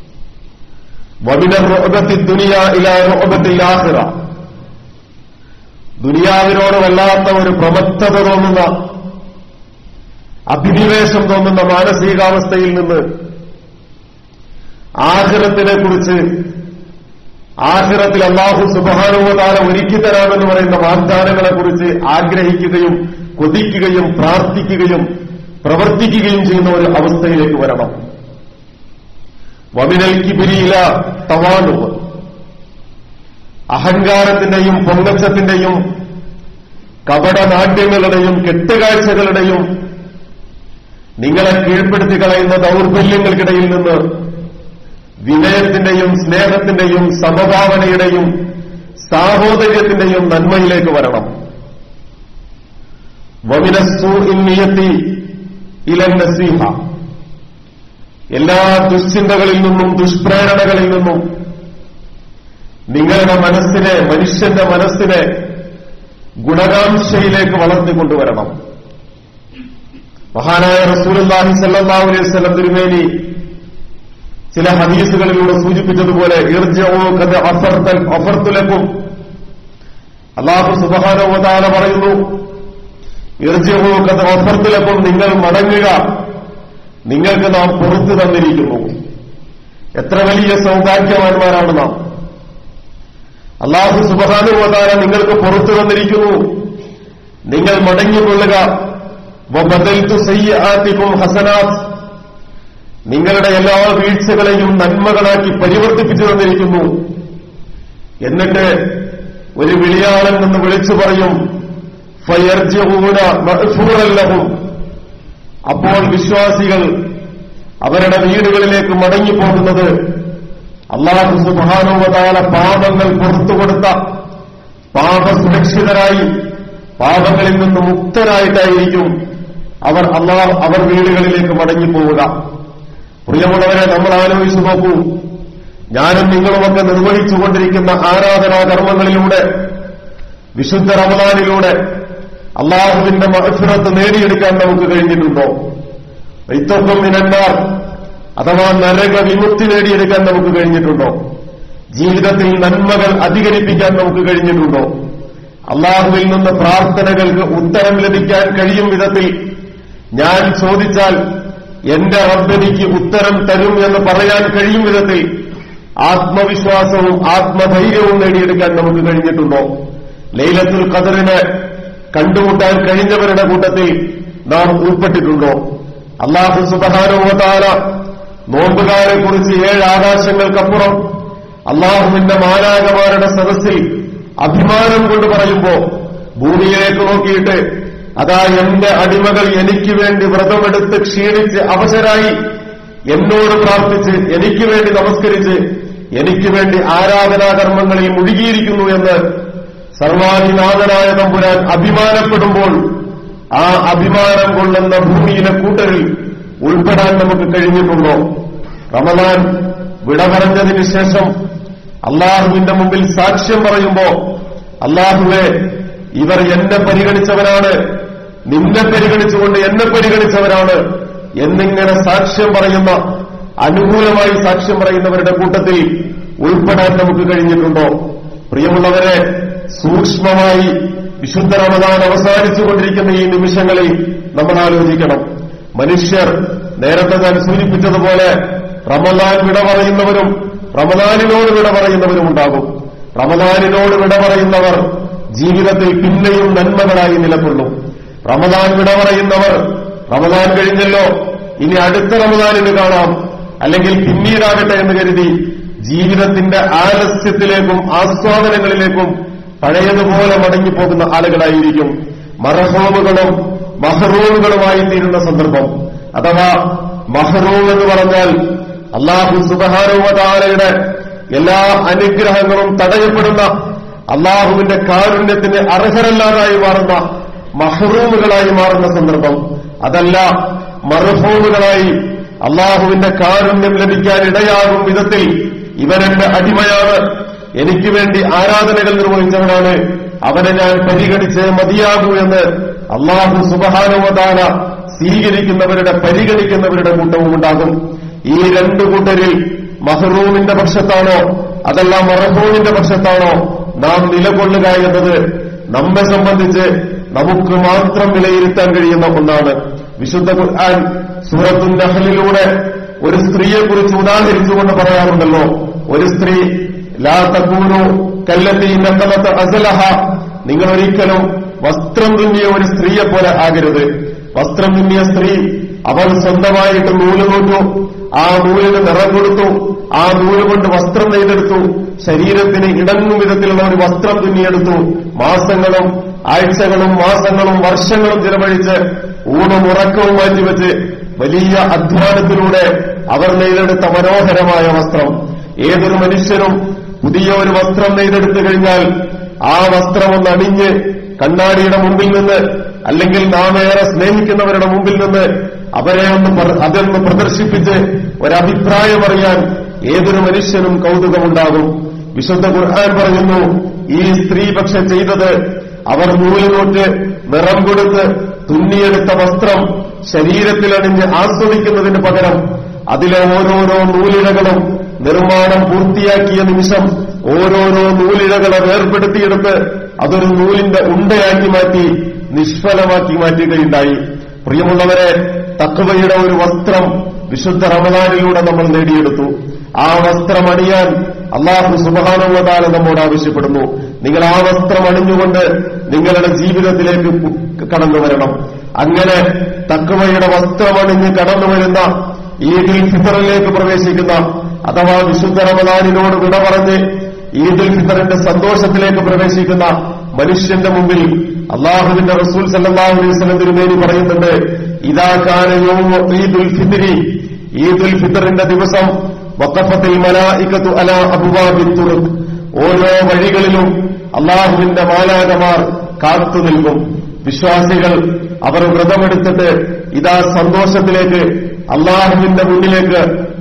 വബിന റോബത്തി ദുനിയ ഇല റോബത്തിൽ ആഹിറ ദുനിയാവിനോട് വല്ലാത്ത ഒരു പ്രമത്തത തോന്നുന്ന അഭിനിവേശം തോന്നുന്ന മാനസികാവസ്ഥയിൽ നിന്ന് ആഹിറത്തിനെ കുറിച്ച് ആഹിറത്തിൽ അള്ളാഹു സുബാനുവതാരം ഒരുക്കി തരാമെന്ന് പറയുന്ന വാഗ്ദാനങ്ങളെക്കുറിച്ച് ആഗ്രഹിക്കുകയും കൊതിക്കുകയും പ്രാർത്ഥിക്കുകയും പ്രവർത്തിക്കുകയും ചെയ്യുന്ന ഒരു അവസ്ഥയിലേക്ക് വരണം വമിനൽ കിബിരിയില തവാനുവ് അഹങ്കാരത്തിന്റെയും പൊങ്ങച്ചത്തിന്റെയും കപടനാട്യങ്ങളുടെയും കെട്ടുകാഴ്ചകളുടെയും നിങ്ങളെ കീഴ്പ്പെടുത്തി കളയുന്ന ദൗർബല്യങ്ങൾക്കിടയിൽ നിന്ന് വിനയത്തിന്റെയും സ്നേഹത്തിന്റെയും സമഭാവനയുടെയും സാഹോദര്യത്തിന്റെയും നന്മയിലേക്ക് വരണം വമിനസ്സു ഇന്നിയത്തി ഇലൻ നസീഹ എല്ലാ ദുശ്ചിന്തകളിൽ നിന്നും ദുഷ്പ്രേരണകളിൽ നിന്നും നിങ്ങളുടെ മനസ്സിനെ മനുഷ്യന്റെ മനസ്സിനെ ഗുണകാംക്ഷയിലേക്ക് വളർത്തിക്കൊണ്ടുവരണം മഹാനായ റസൂലുല്ലാഹി സല്ലല്ലാഹു അലൈഹി വസല്ലം തിരുമേനി ചില ഹദീസുകളിലൂടെ സൂചിപ്പിച്ചതുപോലെ അഫർത്തുലക്കും അള്ളാഹു സുബഹാനോതാല പറയുന്നു ഇർജിയവോ കഥ അഫർത്തുലക്കും നിങ്ങൾ മടങ്ങുക നിങ്ങൾക്ക് നാം പുറത്തു തന്നിരിക്കുന്നു എത്ര വലിയ സൗഭാഗ്യവാന്മാരാണ് നാം അള്ളാഹു സുബഹാനുവതാര നിങ്ങൾക്ക് പുറത്തു തന്നിരിക്കുന്നു നിങ്ങൾ മടങ്ങിക്കൊള്ളുക വബദൽതു സയ്യാത്തിക്കും ഹസനാത്ത് നിങ്ങളുടെ എല്ലാ വീഴ്ചകളെയും നന്മകളാക്കി പരിവർത്തിപ്പിച്ചു തന്നിരിക്കുന്നു എന്നിട്ട് ഒരു വിളിയാളൻ നിന്ന് വിളിച്ചു പറയും ഫയർജൂന മഹ്ഫൂറല്ലഹും അപ്പോൾ വിശ്വാസികൾ അവരുടെ വീടുകളിലേക്ക് മടങ്ങിപ്പോകുന്നത് അള്ളാഹു സുബാനുവതാല പാപങ്ങൾ പുറത്തുകൊടുത്ത പാപസുരക്ഷിതരായി പാപങ്ങളിൽ നിന്ന് മുക്തരായിട്ടായിരിക്കും അവർ അള്ളാഹ് അവർ വീടുകളിലേക്ക് മടങ്ങിപ്പോവുക പ്രിയമുള്ളവരെ നമ്മൾ ആലോചിച്ചു നോക്കൂ ഞാനും നിങ്ങളുമൊക്കെ നിർവഹിച്ചുകൊണ്ടിരിക്കുന്ന ആരാധനാ കർമ്മങ്ങളിലൂടെ വിശുദ്ധ റമദാനിലൂടെ അള്ളാഹുവിന്റെ മഹഫിറത്ത് നേടിയെടുക്കാൻ നമുക്ക് കഴിഞ്ഞിട്ടുണ്ടോ വൈത്തത്വം നിരന്നാർ അഥവാ നരക വിമുക്തി നേടിയെടുക്കാൻ നമുക്ക് കഴിഞ്ഞിട്ടുണ്ടോ ജീവിതത്തിൽ നന്മകൾ അധികരിപ്പിക്കാൻ നമുക്ക് കഴിഞ്ഞിട്ടുണ്ടോ അള്ളാഹുവിൽ നിന്ന് പ്രാർത്ഥനകൾക്ക് ഉത്തരം ലഭിക്കാൻ കഴിയും വിധത്തിൽ ഞാൻ ചോദിച്ചാൽ എന്റെ റബ്ബെനിക്ക് ഉത്തരം തരും എന്ന് പറയാൻ കഴിയും വിധത്തിൽ ആത്മവിശ്വാസവും ആത്മധൈര്യവും നേടിയെടുക്കാൻ നമുക്ക് കഴിഞ്ഞിട്ടുണ്ടോ ലൈലത്തുൽ ഖദറിന് കണ്ടുമുട്ടാൻ കഴിഞ്ഞവരുടെ കൂട്ടത്തിൽ നാം ഉൾപ്പെട്ടിട്ടുണ്ടോ അള്ളാഹു സുബാനുഭവത്താല നോമ്പുകാരെ കുറിച്ച് ഏഴ് ആകാശങ്ങൾക്കപ്പുറം അള്ളാഹുവിന്റെ മാലാകമാരുടെ സദസ്സിൽ അഭിമാനം കൊണ്ട് പറയുമ്പോ ഭൂമിയിലേക്ക് നോക്കിയിട്ട് അതാ എന്റെ അടിമകൾ എനിക്ക് വേണ്ടി വ്രതമെടുത്ത് ക്ഷീണിച്ച് അവശരായി എന്നോട് പ്രാർത്ഥിച്ച് എനിക്ക് വേണ്ടി നമസ്കരിച്ച് എനിക്ക് വേണ്ടി ആരാധനാകർമ്മങ്ങളിൽ മുഴുകിയിരിക്കുന്നു എന്ന് സർവാധിനാഥനായ തമ്പുരാൻ അഭിമാനപ്പെടുമ്പോൾ ആ അഭിമാനം കൊള്ളുന്ന ഭൂമിയിലെ കൂട്ടരിൽ ഉൾപ്പെടാൻ നമുക്ക് കഴിഞ്ഞിട്ടുണ്ടോ റമദാൻ വിട പറഞ്ഞതിന് ശേഷം അള്ളാഹുവിന്റെ മുമ്പിൽ സാക്ഷ്യം പറയുമ്പോ അള്ളാഹുവെ ഇവർ എന്നെ പരിഗണിച്ചവരാണ് നിന്നെ പരിഗണിച്ചുകൊണ്ട് എന്നെ പരിഗണിച്ചവരാണ് എന്നിങ്ങനെ സാക്ഷ്യം പറയുന്ന അനുകൂലമായി സാക്ഷ്യം പറയുന്നവരുടെ കൂട്ടത്തിൽ ഉൾപ്പെടാൻ നമുക്ക് കഴിഞ്ഞിട്ടുണ്ടോ പ്രിയമുള്ളവരെ സൂക്ഷ്മമായി വിശുദ്ധ റമദാൻ അവസാനിച്ചുകൊണ്ടിരിക്കുന്ന ഈ നിമിഷങ്ങളിൽ നമ്മൾ ആലോചിക്കണം മനുഷ്യർ നേരത്തെ ഞാൻ സൂചിപ്പിച്ചതുപോലെ റമദാൻ വിട പറയുന്നവരും റമദാനിനോട് വിട പറയുന്നവരും ഉണ്ടാകും റമദാനിനോട് വിട പറയുന്നവർ ജീവിതത്തിൽ പിന്നെയും നന്മകളായി നിലകൊള്ളും റമദാൻ വിട പറയുന്നവർ റമദാൻ കഴിഞ്ഞല്ലോ ഇനി അടുത്ത റമദാനിന് കാണാം അല്ലെങ്കിൽ പിന്നീടാകട്ടെ എന്ന് കരുതി ജീവിതത്തിന്റെ ആലസ്യത്തിലേക്കും ആസ്വാദനങ്ങളിലേക്കും പഴയതുപോലെ മടങ്ങിപ്പോകുന്ന ആളുകളായിരിക്കും മറഹോമുകളും മഹറൂമുകളുമായി തീരുന്ന സന്ദർഭം അഥവാ മഹറൂം എന്ന് പറഞ്ഞാൽ അള്ളാഹു സുബഹാനുവതാരയുടെ എല്ലാ അനുഗ്രഹങ്ങളും തടയപ്പെടുന്ന അള്ളാഹുവിന്റെ കാരുണ്യത്തിന് അർഹരല്ലാതായി മാറുന്ന മഹറൂമുകളായി മാറുന്ന സന്ദർഭം അതല്ല മറുഹൂമുകളായി അള്ളാഹുവിന്റെ കാരുണ്യം ലഭിക്കാൻ ഇടയാകും വിധത്തിൽ ഇവരെന്റെ അടിമയാണ് എനിക്ക് വേണ്ടി ആരാധനകൾ നിർവഹിച്ചവനാണ് അവനെ ഞാൻ പരിഗണിച്ച് മതിയാകൂ എന്ന് അള്ളാഹു സുബഹാനുവതാന സ്വീകരിക്കുന്നവരുടെ പരിഗണിക്കുന്നവരുടെ കൂട്ടവും ഉണ്ടാകും ഈ രണ്ടു കൂട്ടരിൽ മഹറൂമിന്റെ പക്ഷത്താണോ അതല്ല മറഹൂമിന്റെ പക്ഷത്താണോ നാം നിലകൊള്ളുക എന്നത് നമ്മെ സംബന്ധിച്ച് നമുക്ക് മാത്രം വിലയിരുത്താൻ കഴിയുന്ന ഒന്നാണ് വിശുദ്ധ ഖുർആൻ സൂറത്തു നഹലിലൂടെ ഒരു സ്ത്രീയെക്കുറിച്ച് ഉദാഹരിച്ചുകൊണ്ട് പറയാറുണ്ടല്ലോ ഒരു സ്ത്രീ ലാ തക്കൂനു കല്ലത്തി നക്കലത്ത് അസലഹ നിങ്ങൾ ഒരിക്കലും വസ്ത്രം തുന്നിയ ഒരു സ്ത്രീയെ പോലെ ആകരുത് വസ്ത്രം തുന്നിയ സ്ത്രീ അവൾ സ്വന്തമായിട്ട് നൂല് നോറ്റു ആ നൂലിന് നിറം കൊടുത്തു ആ നൂല് കൊണ്ട് വസ്ത്രം നെയ്തെടുത്തു ശരീരത്തിന് ഇടങ്ങും വിധത്തിലുള്ള ഒരു വസ്ത്രം തുന്നിയെടുത്തു മാസങ്ങളും ആഴ്ചകളും മാസങ്ങളും വർഷങ്ങളും ചിലവഴിച്ച് ഊണും ഉറക്കവും മാറ്റിവെച്ച് വലിയ അധ്വാനത്തിലൂടെ അവർ നെയ്തെടുത്ത മനോഹരമായ വസ്ത്രം ഏതൊരു മനുഷ്യനും പുതിയ ഒരു വസ്ത്രം നെയ്തെടുത്തു കഴിഞ്ഞാൽ ആ വസ്ത്രം ഒന്ന് അണിഞ്ഞ് കണ്ണാടിയുടെ മുമ്പിൽ നിന്ന് അല്ലെങ്കിൽ നാം ഏറെ സ്നേഹിക്കുന്നവരുടെ മുമ്പിൽ നിന്ന് അവരെ ഒന്ന് പ്ര- അതൊന്ന് പ്രദർശിപ്പിച്ച് ഒരഭിപ്രായം അറിയാൻ ഏതൊരു മനുഷ്യനും കൗതുകമുണ്ടാകും വിശുദ്ധ ഖുർആൻ പറയുന്നു ഈ സ്ത്രീ പക്ഷെ ചെയ്തത് അവർ നൂലുനോറ്റ് നിറം കൊടുത്ത് തുന്നിയെടുത്ത വസ്ത്രം ശരീരത്തിലണിഞ്ഞ് ആസ്വദിക്കുന്നതിന് പകരം അതിലെ ഓരോരോ നൂലിഴകളും നിർമ്മാണം പൂർത്തിയാക്കിയ നിമിഷം ഓരോരോ നൂലിഴകളെ വേർപെടുത്തിയെടുത്ത് അതൊരു നൂലിന്റെ ഉണ്ടയാക്കി മാറ്റി നിഷ്ഫലമാക്കി മാറ്റുകയുണ്ടായി പ്രിയമുള്ളവരെ തക്കവയുടെ ഒരു വസ്ത്രം വിശുദ്ധ റമദാനിലൂടെ നമ്മൾ നേടിയെടുത്തു ആ വസ്ത്രം അണിയാൻ അള്ളാഹു സുബാനുവതാല നമ്മോട് ആവശ്യപ്പെടുന്നു നിങ്ങൾ ആ വസ്ത്രം അണിഞ്ഞുകൊണ്ട് നിങ്ങളുടെ ജീവിതത്തിലേക്ക് കു- കടന്നു വരണം അങ്ങനെ തക്കവയുടെ വസ്ത്രമണിഞ്ഞ് കടന്നു വരുന്ന ഈദുൽ ഫിത്തറിലേക്ക് പ്രവേശിക്കുന്ന അഥവാ വിശുദ്ധ റമദാനിനോട് വിട പറഞ്ഞ് ഈദുൽ ഫിത്തറിന്റെ സന്തോഷത്തിലേക്ക് പ്രവേശിക്കുന്ന മനുഷ്യന്റെ മുമ്പിൽ അള്ളാഹുവിന്റെ റസൂൽ സല്ലല്ലാഹു അലൈഹി വസല്ലം തിരുമേനി പറയുന്നുണ്ട് ഇതാ കാന യൗമു ഈദുൽ ഫിത്രി ഈദുൽ ഫിത്തറിന്റെ ദിവസം വഖഫത്തിൽ മലായികത്തു അലാ അബ്വാബിൽ തുറുഖ് ഓരോ വഴികളിലും അള്ളാഹുവിന്റെ മാലാകമാർ കാത്തു നിൽക്കും വിശ്വാസികൾ അവർ വ്രതമെടുത്തിട്ട് ഇതാ സന്തോഷത്തിലേക്ക് അള്ളാഹുവിന്റെ മുന്നിലേക്ക്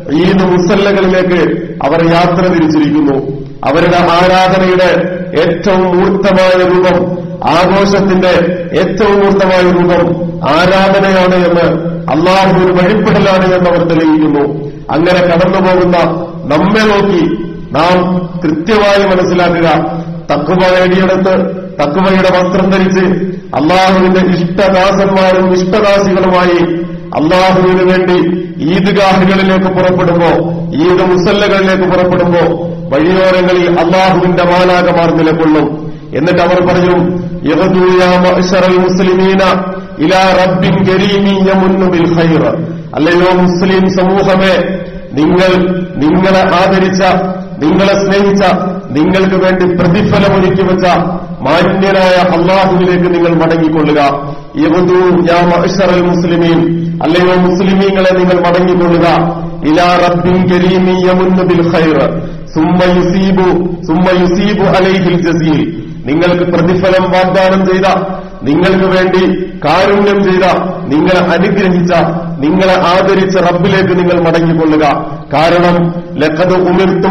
ഈദ് മുസല്ലകളിലേക്ക് അവർ യാത്ര തിരിച്ചിരിക്കുന്നു അവരുടെ ആരാധനയുടെ ഏറ്റവും മൂർത്തമായ രൂപം ആഘോഷത്തിന്റെ ഏറ്റവും മൂർത്തമായ രൂപം ആരാധനയാണ് എന്ന് അള്ളാഹുവിന് വഴിപ്പെടലാണ് എന്ന് അവർ തെളിയിക്കുന്നു അങ്ങനെ കടന്നുപോകുന്ന നമ്മെ നോക്കി നാം കൃത്യമായി മനസ്സിലാക്കുക തക്കുവ നേടിയെടുത്ത് തക്കുവയുടെ വസ്ത്രം ധരിച്ച് അള്ളാഹുവിന്റെ ഇഷ്ടദാസന്മാരും ഇഷ്ടദാസികളുമായി അള്ളാഹുവിന് വേണ്ടി ഈദ്ഗാഹുകളിലേക്ക് പുറപ്പെടുമ്പോ ഈദ് മുസല്ലകളിലേക്ക് പുറപ്പെടുമ്പോ വഴിയോരങ്ങളിൽ അള്ളാഹുവിന്റെ മാലാകമാർ നിലകൊള്ളും എന്നിട്ട് അവർ പറയും യഹദൂ യാ മഅ്ശറൽ മുസ്ലിമീന ഇലാ റബ്ബിൻ കരീമിൻ യമുന്നു ബിൽ ഖൈർ അല്ലയോ മുസ്ലിം സമൂഹമേ നിങ്ങൾ നിങ്ങളെ ആദരിച്ച നിങ്ങളെ സ്നേഹിച്ച നിങ്ങൾക്ക് വേണ്ടി പ്രതിഫലം ഒരുക്കി വെച്ച മാന്യനായ അള്ളാഹുവിലേക്ക് നിങ്ങൾ മടങ്ങിക്കൊള്ളുക യഹദൂ യാ മഅ്ശറൽ മുസ്ലിമീൻ അല്ലയോ മുസ്ലിമീങ്ങളെ നിങ്ങൾ മടങ്ങിക്കൊള്ളുക ഇലാ റബ്ബിൻ കരീമിൻ യമുന്നു ബിൽ ഖൈർ സുമ്മ യുസീബു സുമ്മ യുസീബു അലൈഹിൽ ജസീൽ നിങ്ങൾക്ക് പ്രതിഫലം വാഗ്ദാനം ചെയ്ത നിങ്ങൾക്ക് വേണ്ടി കാരുണ്യം ചെയ്ത നിങ്ങളെ അനുഗ്രഹിച്ച നിങ്ങളെ ആദരിച്ച റബ്ബിലേക്ക് നിങ്ങൾ മടങ്ങിക്കൊള്ളുക കാരണം ലക്കത് ഉമിർത്തും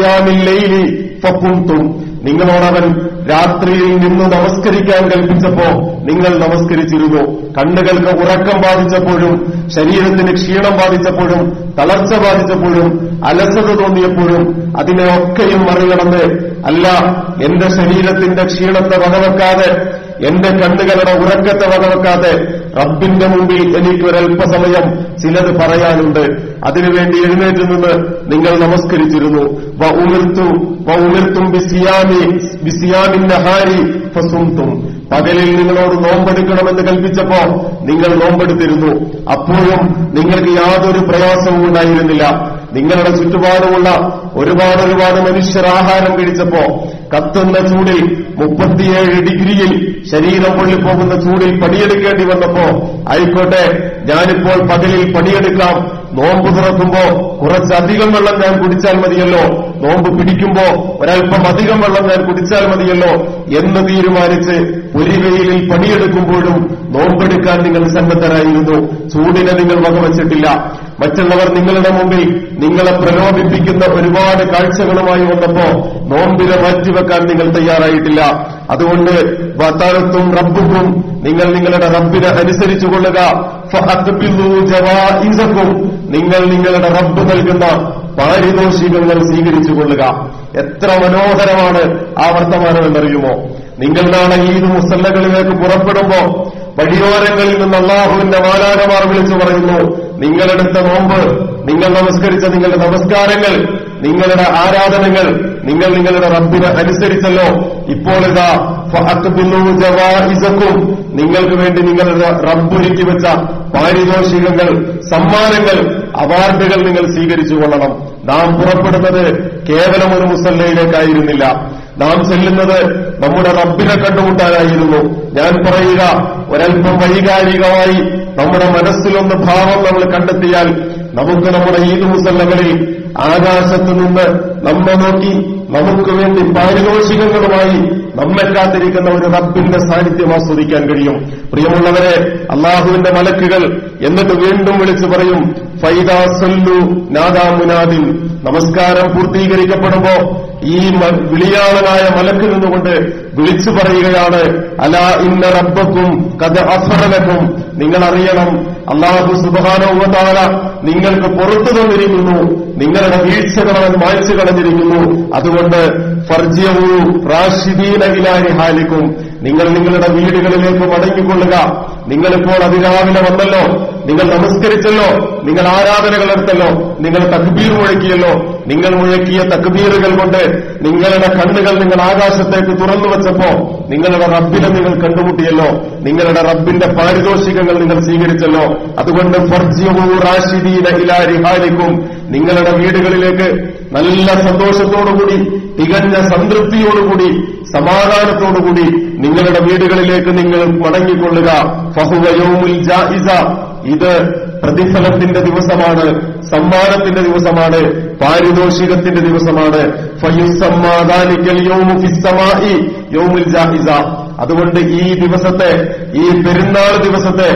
ലൈലി ഫക്കുംതും നിങ്ങളോടവൻ രാത്രിയിൽ നിന്ന് നമസ്കരിക്കാൻ കൽപ്പിച്ചപ്പോ നിങ്ങൾ നമസ്കരിച്ചിരുന്നു കണ്ണുകൾക്ക് ഉറക്കം ബാധിച്ചപ്പോഴും ശരീരത്തിന് ക്ഷീണം ബാധിച്ചപ്പോഴും തളർച്ച ബാധിച്ചപ്പോഴും അലസത തോന്നിയപ്പോഴും അതിനെയൊക്കെയും മറികടന്ന് അല്ല എന്റെ ശരീരത്തിന്റെ ക്ഷീണത്തെ വകവെക്കാതെ എന്റെ കണ്ണുകളുടെ ഉറക്കത്തെ വകവെക്കാതെ റബ്ബിന്റെ മുമ്പിൽ എനിക്കൊരല്പസമയം ചിലത് പറയാനുണ്ട് അതിനുവേണ്ടി എഴുന്നേറ്റ് നിന്ന് നിങ്ങൾ നമസ്കരിച്ചിരുന്നു വ ഉമിർത്തു വ ഉമിർത്തും ബിസിയാമി ബിസിയാമിന്റെ ഹാരി ഫസുംതും പകലിൽ നിങ്ങളോട് നോമ്പെടുക്കണമെന്ന് കൽപ്പിച്ചപ്പോ നിങ്ങൾ നോമ്പെടുത്തിരുന്നു അപ്പോഴും നിങ്ങൾക്ക് യാതൊരു പ്രയാസവും ഉണ്ടായിരുന്നില്ല നിങ്ങളുടെ ചുറ്റുപാടുമുള്ള ഒരുപാട് ഒരുപാട് മനുഷ്യർ ആഹാരം കഴിച്ചപ്പോ കത്തുന്ന ചൂടിൽ മുപ്പത്തിയേഴ് ഡിഗ്രിയിൽ ശരീരം പൊള്ളിപ്പോകുന്ന ചൂടിൽ പണിയെടുക്കേണ്ടി വന്നപ്പോ ആയിക്കോട്ടെ ഞാനിപ്പോൾ പകലിൽ പണിയെടുക്കാം നോമ്പ് തുറക്കുമ്പോ കുറച്ചധികം വെള്ളം ഞാൻ കുടിച്ചാൽ മതിയല്ലോ നോമ്പ് പിടിക്കുമ്പോ ഒരല്പം അധികം വെള്ളം ഞാൻ കുടിച്ചാൽ മതിയല്ലോ എന്ന് തീരുമാനിച്ച് പൊരിവെയിലിൽ പണിയെടുക്കുമ്പോഴും നോമ്പെടുക്കാൻ നിങ്ങൾ സന്നദ്ധരായിരുന്നു ചൂടിനെ നിങ്ങൾ വകവച്ചിട്ടില്ല മറ്റുള്ളവർ നിങ്ങളുടെ മുമ്പിൽ നിങ്ങളെ പ്രലോഭിപ്പിക്കുന്ന ഒരുപാട് കാഴ്ചകളുമായി വന്നപ്പോ നോമ്പിനെ മാറ്റിവെക്കാൻ നിങ്ങൾ തയ്യാറായിട്ടില്ല അതുകൊണ്ട് വത്താഴത്തും റബ്ബുക്കും നിങ്ങൾ നിങ്ങളുടെ റബ്ബിനെ അനുസരിച്ചു കൊള്ളുക ഫഅഖ്ബിലൂ ജവാഇസക്കും നിങ്ങൾ നിങ്ങളുടെ റബ്ബ് നൽകുന്ന പാരിതോഷികങ്ങൾ സ്വീകരിച്ചു കൊള്ളുക എത്ര മനോഹരമാണ് ആ വർത്തമാനം എന്നറിയുമോ നിങ്ങൾ നാളെ ഈദ് മുസല്ലകളിലേക്ക് പുറപ്പെടുമ്പോ വഴിയോരങ്ങളിൽ നിന്ന് അള്ളാഹുവിന്റെ മാലാകമാർ വിളിച്ചു പറയുന്നു നിങ്ങളെടുത്ത നോമ്പ് നിങ്ങൾ നമസ്കരിച്ച നിങ്ങളുടെ നമസ്കാരങ്ങൾ നിങ്ങളുടെ ആരാധനകൾ നിങ്ങൾ നിങ്ങളുടെ റബ്ബിനെ അനുസരിച്ചല്ലോ ഇപ്പോൾ ഇതാ ഫഅഖ്ബിലൂ ജവാഇസക്കും നിങ്ങൾക്ക് വേണ്ടി നിങ്ങളുടെ റബ്ബൊരുക്കി വെച്ച പാരിതോഷികങ്ങൾ സമ്മാനങ്ങൾ അവാർഡുകൾ നിങ്ങൾ സ്വീകരിച്ചു കൊള്ളണം നാം പുറപ്പെടുന്നത് കേവലം ഒരു മുസല്ലയിലേക്കായിരുന്നില്ല നാം ചെല്ലുന്നത് നമ്മുടെ റബ്ബിനെ കണ്ടുമുട്ടാനായിരുന്നു ഞാൻ പറയുക ഒരൽപ്പം വൈകാരികമായി നമ്മുടെ മനസ്സിലൊന്ന് ഭാവം നമ്മൾ കണ്ടെത്തിയാൽ നമുക്ക് നമ്മുടെ ഈദ് മുസല്ലകളിൽ ആകാശത്ത് നിന്ന് നമ്മെ നോക്കി നമുക്ക് വേണ്ടി പാരിതോഷികങ്ങളുമായി നമ്മെ കാത്തിരിക്കുന്ന ഒരു റബ്ബിന്റെ സാന്നിധ്യം ആസ്വദിക്കാൻ കഴിയും പ്രിയമുള്ളവരെ അള്ളാഹുവിന്റെ മലക്കുകൾ എന്നിട്ട് വീണ്ടും വിളിച്ചു പറയും ഫൈദ സല്ലു നാദാ മുനാദിൻ നമസ്കാരം പൂർത്തീകരിക്കപ്പെടുമ്പോ ഈ മ- വിളിയാളനായ മലക്ക് നിന്നുകൊണ്ട് വിളിച്ചു പറയുകയാണ് അലാ ഇന്ന റബ്ബക്കും കഥ അഫറലക്കും നിങ്ങൾ അറിയണം അള്ളാഹു സുബാനോവതാല നിങ്ങൾക്ക് പുറത്തു തന്നിരിക്കുന്നു നിങ്ങളുടെ വീഴ്ചകൾ അവൻ മായ്ച്ചു കളഞ്ഞിരിക്കുന്നു അതുകൊണ്ട് ഫർജിയവു റാഷിദീന ഇലാരി ഹാലിക്കും നിങ്ങൾ നിങ്ങളുടെ വീടുകളിലേക്ക് മടങ്ങിക്കൊള്ളുക നിങ്ങളിപ്പോൾ അതിരാവിലെ വന്നല്ലോ നിങ്ങൾ നമസ്കരിച്ചല്ലോ നിങ്ങൾ ആരാധനകൾ എടുത്തല്ലോ നിങ്ങൾ തക്ബീർ മുഴക്കിയല്ലോ നിങ്ങൾ മുഴക്കിയ തക്ബീറുകൾ കൊണ്ട് നിങ്ങളുടെ കണ്ണുകൾ നിങ്ങൾ ആകാശത്തേക്ക് തുറന്നു വെച്ചപ്പോ നിങ്ങളുടെ റബ്ബിനെ നിങ്ങൾ കണ്ടുമുട്ടിയല്ലോ നിങ്ങളുടെ റബ്ബിന്റെ പാരിതോഷികങ്ങൾ നിങ്ങൾ സ്വീകരിച്ചല്ലോ അതുകൊണ്ട് ഫർജിയവു റാഷിദീന ഇലാ റിഹാലിക്കും നിങ്ങളുടെ വീടുകളിലേക്ക് നല്ല സന്തോഷത്തോടുകൂടി തികഞ്ഞ സംതൃപ്തിയോടുകൂടി സമാധാനത്തോടുകൂടി നിങ്ങളുടെ വീടുകളിലേക്ക് നിങ്ങൾ മടങ്ങിക്കൊള്ളുക ഫഹുവയോമുൽ ജായിസ ഇത് പ്രതിഫലത്തിന്റെ ദിവസമാണ് സമ്മാനത്തിന്റെ ദിവസമാണ് പാരിതോഷികത്തിന്റെ ദിവസമാണ് ഫയുസമ്മാദാലിക്കൽ യൗമു ഫിസ്സമായി യൗമുൽ ജായിസ അതുകൊണ്ട് ഈ ദിവസത്തെ ഈ പെരുന്നാൾ ദിവസത്തെ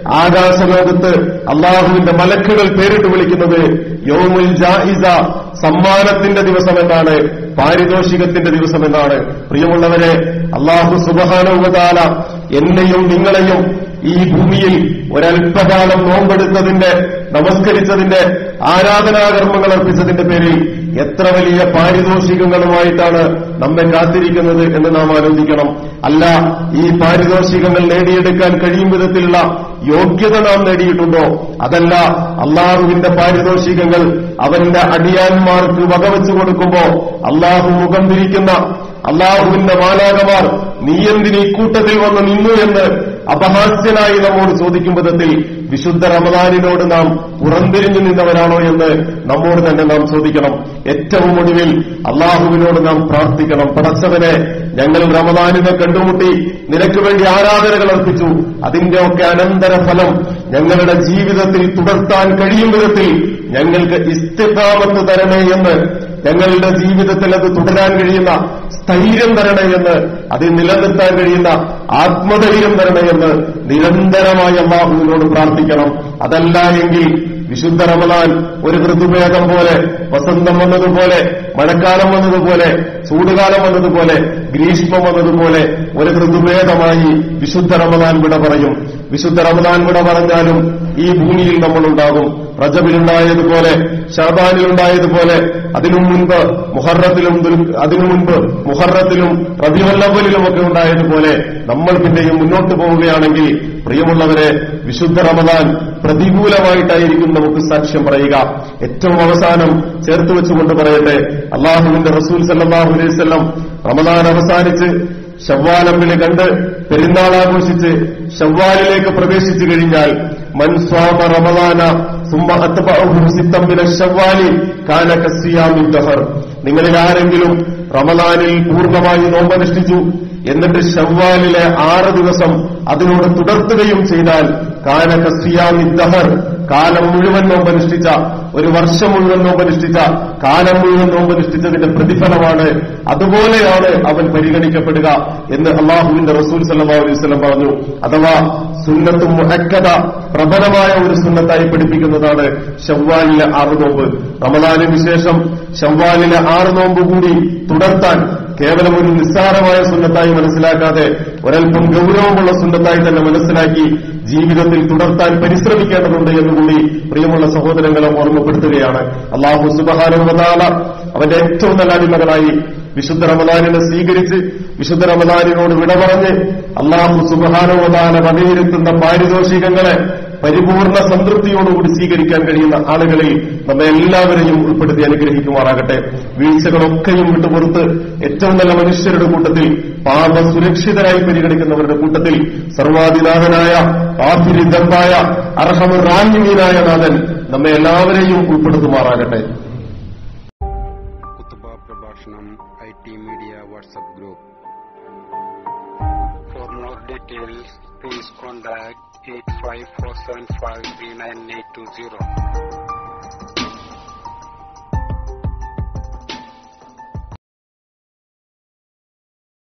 ആകാശലോകത്ത് അള്ളാഹുവിന്റെ മലക്കുകൾ പേരിട്ട് വിളിക്കുന്നത് യൗമുൽ ജായിസ സമ്മാനത്തിന്റെ ദിവസമെന്നാണ് പാരിതോഷികത്തിന്റെ ദിവസമെന്നാണ് പ്രിയമുള്ളവരെ അള്ളാഹു സുബഹാനുവതാല എന്നെയും നിങ്ങളെയും ഈ ഭൂമിയിൽ ഒരല്പകാലം നോമ്പെടുത്തതിന്റെ നമസ്കരിച്ചതിന്റെ ആരാധനാകർമ്മങ്ങൾ അർപ്പിച്ചതിന്റെ പേരിൽ എത്ര വലിയ പാരിതോഷികങ്ങളുമായിട്ടാണ് നമ്മെ കാത്തിരിക്കുന്നത് എന്ന് നാം ആലോചിക്കണം അല്ല ഈ പാരിതോഷികങ്ങൾ നേടിയെടുക്കാൻ കഴിയും വിധത്തിലുള്ള യോഗ്യത നാം നേടിയിട്ടുണ്ടോ അതല്ല അള്ളാഹുവിന്റെ പാരിതോഷികങ്ങൾ അവന്റെ അടിയാന്മാർക്ക് വകവെച്ചു കൊടുക്കുമ്പോ അള്ളാഹു മുഖം തിരിക്കുന്ന അള്ളാഹുവിന്റെ മാലാകമാർ നീ എന്തിനീ കൂട്ടത്തിൽ വന്ന് നിന്നു എന്ന് അപഹാസ്യനായി നമ്മോട് ചോദിക്കും വിധത്തിൽ വിശുദ്ധ റമദാനിനോട് നാം പുറംതിരിഞ്ഞു നിന്നവരാണോ എന്ന് നമ്മോട് തന്നെ നാം ചോദിക്കണം ഏറ്റവും ഒടുവിൽ അള്ളാഹുവിനോട് നാം പ്രാർത്ഥിക്കണം പടച്ചവനെ ഞങ്ങൾ റമദാനിനെ കണ്ടുമുട്ടി നിനക്ക് വേണ്ടി ആരാധനകൾ അർപ്പിച്ചു അതിന്റെ ഒക്കെ അനന്തരഫലം ഞങ്ങളുടെ ജീവിതത്തിൽ തുടർത്താൻ കഴിയും വിധത്തിൽ ഞങ്ങൾക്ക് ഇസ്തിഫാമത്ത് തരണേ എന്ന് ഞങ്ങളുടെ ജീവിതത്തിൽ അത് തുടരാൻ കഴിയുന്ന സ്ഥൈര്യം തരണേ എന്ന് അതിൽ നിലനിർത്താൻ കഴിയുന്ന ആത്മധൈര്യം തരണേ എന്ന് നിരന്തരമായി അള്ളാഹുവിനോട് പ്രാർത്ഥിക്കണം അതല്ല എങ്കിൽ വിശുദ്ധ റമദാൻ ഒരു ഋതുഭേദം പോലെ വസന്തം വന്നതുപോലെ മഴക്കാലം വന്നതുപോലെ ചൂടുകാലം വന്നതുപോലെ ഗ്രീഷ്മം വന്നതുപോലെ ഒരു ഋതുഭേദമായി വിശുദ്ധ റമദാൻ വിട പറയും വിശുദ്ധ റമദാൻ വിട പറഞ്ഞാലും ഈ ഭൂമിയിൽ നമ്മളുണ്ടാകും റജബിലുണ്ടായതുപോലെ ഷാബാനിലുണ്ടായതുപോലെ അതിനു മുൻപ് മുഹറത്തിലും ദുൽ- അതിനു മുൻപ് മുഹറത്തിലും റബിവല്ലവലിലും ഒക്കെ ഉണ്ടായതുപോലെ നമ്മൾ പിന്നെയും മുന്നോട്ട് പോവുകയാണെങ്കിൽ പ്രിയമുള്ളവരെ വിശുദ്ധ റമദാൻ പ്രതികൂലമായിട്ടായിരിക്കും നമുക്ക് സാക്ഷ്യം പറയുക ഏറ്റവും അവസാനം ചേർത്ത് വെച്ചുകൊണ്ട് പറയട്ടെ അള്ളാഹുവിന്റെ റസൂൽ സല്ലാഹു അലൈഹി വസല്ലം റമദാൻ അവസാനിച്ച് ഷവ്വാലമ്പിന് കണ്ട് പെരുന്നാൾ ആഘോഷിച്ച് ഷവ്വാലിലേക്ക് പ്രവേശിച്ചു കഴിഞ്ഞാൽ മൻസ്വാമ റമദാന സുമ്മ അത്ബഅഹു സിത്തം മിന ഷവ്വാലി കാന കസിയാമിൻ ദഹർ നിങ്ങളിൽ ആരെങ്കിലും റമദാനിൽ പൂർണ്ണമായി നോമ്പനുഷ്ഠിച്ചു എന്നിട്ട് ഷവ്വാലിലെ ആറ് ദിവസം അതിനോട് തുടർത്തുകയും ചെയ്താൽ കാന കസിയാമിൻ ദഹർ കാലം മുഴുവൻ നോമ്പനുഷ്ഠിച്ച ഒരു വർഷം മുഴുവൻ നോമ്പനുഷ്ഠിച്ച കാലം മുഴുവൻ നോമ്പനുഷ്ഠിച്ചതിന്റെ പ്രതിഫലമാണ് അതുപോലെയാണ് അവൻ പരിഗണിക്കപ്പെടുക എന്ന് അള്ളാഹുവിന്റെ റസൂൽ സല്ലല്ലാഹു അലൈഹി വസല്ലം പറഞ്ഞു അഥവാ സുന്നത്തും മുഹക്കത പ്രബലമായ ഒരു സുന്നത്തായി പഠിപ്പിക്കുന്നതാണ് ഷവ്വാലിലെ ആറ് നോമ്പ് റമദാനിന് ശേഷം ഷവ്വാലിലെ ആറ് നോമ്പ് കൂടി തുടർത്താൻ കേവലം ഒരു നിസ്സാരമായ സുന്നത്തായി മനസ്സിലാക്കാതെ ഒരൽപ്പം ഗൗരവമുള്ള സുന്നത്തായി തന്നെ മനസ്സിലാക്കി ജീവിതത്തിൽ തുടർത്താൻ പരിശ്രമിക്കേണ്ടതുണ്ട് എന്നുകൂടി പ്രിയമുള്ള സഹോദരങ്ങളെ ഓർമ്മപ്പെടുത്തുകയാണ് അള്ളാഹു സുബഹാനുവതാല അവന്റെ ഏറ്റവും നല്ല അടിമകളായി വിശുദ്ധ റമദാനിനെ സ്വീകരിച്ച് വിശുദ്ധ റമദാനിനോട് വിട പറഞ്ഞ് അള്ളാഹു സുബഹാനുവതാല വകയിരുത്തുന്ന പാരിതോഷികങ്ങളെ പരിപൂർണ സംതൃപ്തിയോടുകൂടി സ്വീകരിക്കാൻ കഴിയുന്ന ആളുകളിൽ നമ്മെ എല്ലാവരെയും ഉൾപ്പെടുത്തി അനുഗ്രഹിക്കുമാറാകട്ടെ വീഴ്ചകളൊക്കെയും വിട്ടുപുറത്ത് ഏറ്റവും നല്ല മനുഷ്യരുടെ കൂട്ടത്തിൽ പാപ സുരക്ഷിതരായി പരിഗണിക്കുന്നവരുടെ കൂട്ടത്തിൽ സർവാധിനാഥനായ ആഫിരിദമ്പായ അർഹമുറാഹിമീനായ നാഥൻ നമ്മെ എല്ലാവരെയും ഉൾപ്പെടുത്തുമാറാകട്ടെ കുത്തുബ പ്രഭാഷണം I T media WhatsApp group for more details please contact eight five four seven five three nine eight two zero